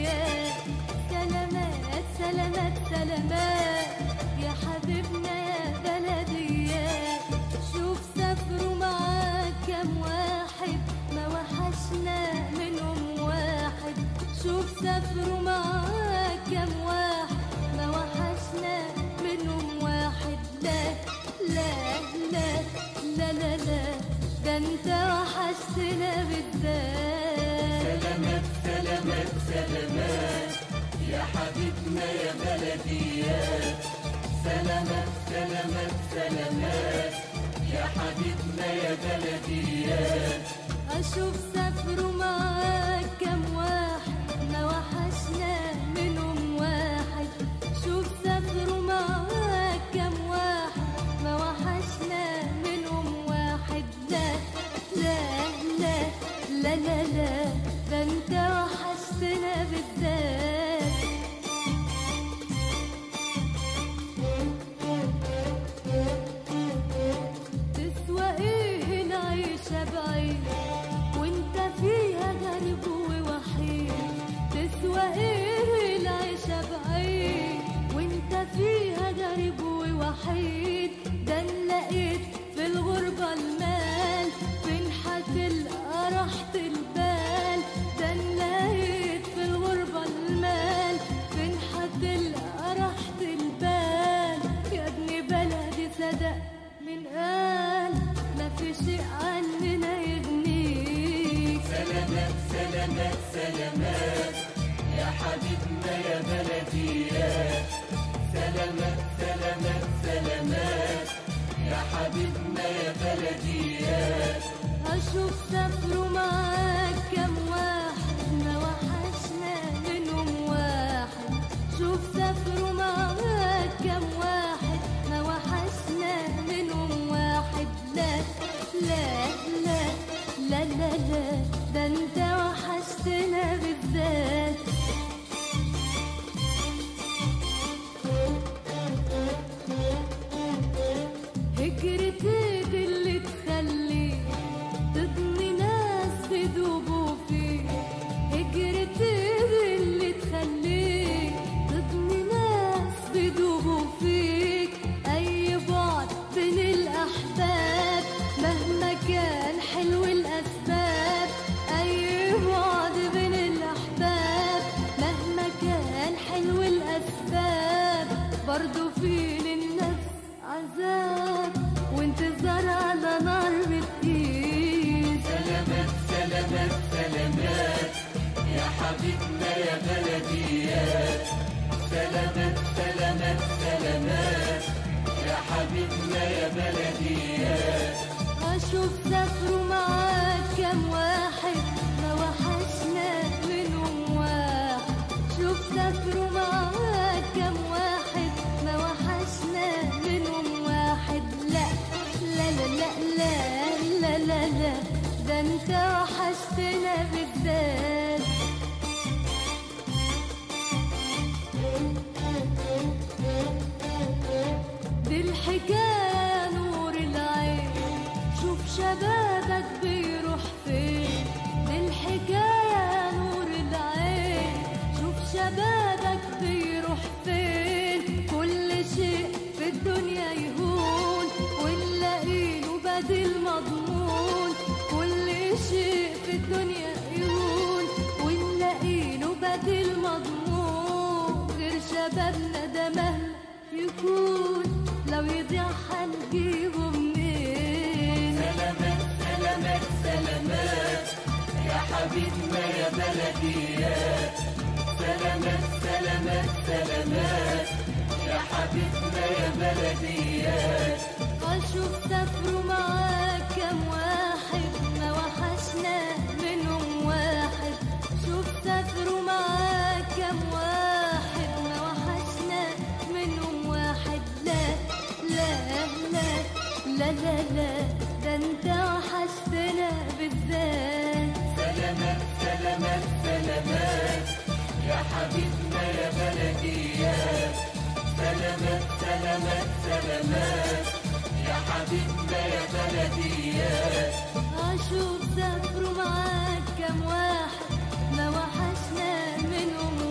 بلديات سلامات سلامات سلامات يا حبيبنا يا بلديات شوف سافروا معاك كم واحد ما وحشنا منهم واحد شوف سافروا معاك كم واحد ما وحشنا منهم واحد لا لا لا لا لا لا ده انت وحشتنا بالذات سلامات سلامات سلامات يا حبيبنا يا بلديات سلامات سلامات سلامات يا حبيبنا يا بلديات أشوف سافروا معاك كم واحد ما وحشنا منهم واحد شوف سافروا معاك كم واحد ما وحشنا منهم واحد لا لا لا لا لا لا ده انت وحشتنا بالذات تسوى ايه العيشة بعيد وانت فيها غريب ووحيد تسوى ايه العيشة بعيد وانت فيها غريب ووحيد ده إن لقيت في الغربة المال فين هتلقى راحة البال ده إن لقيت في الغربة المال فين هتلقى راحة البال يا ابن بلدي صدق من قال ما في شيء عننا يغنيك سلامات سلامات سلامات يا حبيبنا يا بلديات سلامات سلامات سلامات يا حبيبنا يا بلديات أشوف سافروا معاك كم واحد ما وحشنا منهم واحد شوف سافروا معاك كم واحد ما وحشنا منهم واحد لا لا لا لا لا لا ده انت وحشتنا بالذات هجرتي دي اللي تخليك تضني ناس تدوبوا فيك هجرتي دي اللي تخليك تضني ناس تدوبوا فيك أي بعد بين الأحباب مهما كان حلو الأسباب أي بعد بين الأحباب مهما كان حلو الأسباب برضو في للنفس عذاب وانتظار على نار بتقيس سلامات سلامات سلامات يا حبيبنا يا بلديات سلامات سلامات سلامات يا حبيبنا يا بلديات أشوف سافروا معاك كم واحد ما وحشنا منهم واحد شوف سافروا معاك كم واحد ما وحشنا منهم واحد لا لا لا لا لا لا لا لا ده انت وحشتنا بالذات دي الحكاية نور العين شوف شبابك بيروح فين دي الحكاية نور العين شوف شبابك بيروح فين كل شيء في الدنيا يهون ونلاقيله بديل مضمون كل شيء في الدنيا يهون ونلاقيله بديل مضمون غير شبابنا ده مهما يكون لو يضيع هنجيبه منين سلامات سلامات سلامات يا حبيبنا يا بلديات سلامات سلامات سلامات يا حبيبنا يا بلديات أشوف سافروا معاك كم واحد ما وحشنا منهم واحد شوف سافروا معاك كم واحد ما وحشنا منهم واحد لا لا لا لا لا لا ده انت وحشتنا بالذات سلامات سلامات سلامات يا حبيبنا يا بلديات سلامات سلامات سلامات يا حبيبنا يا بلديات أشوف سافروا معاك كم واحد ما وحشنا منهم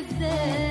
ازاي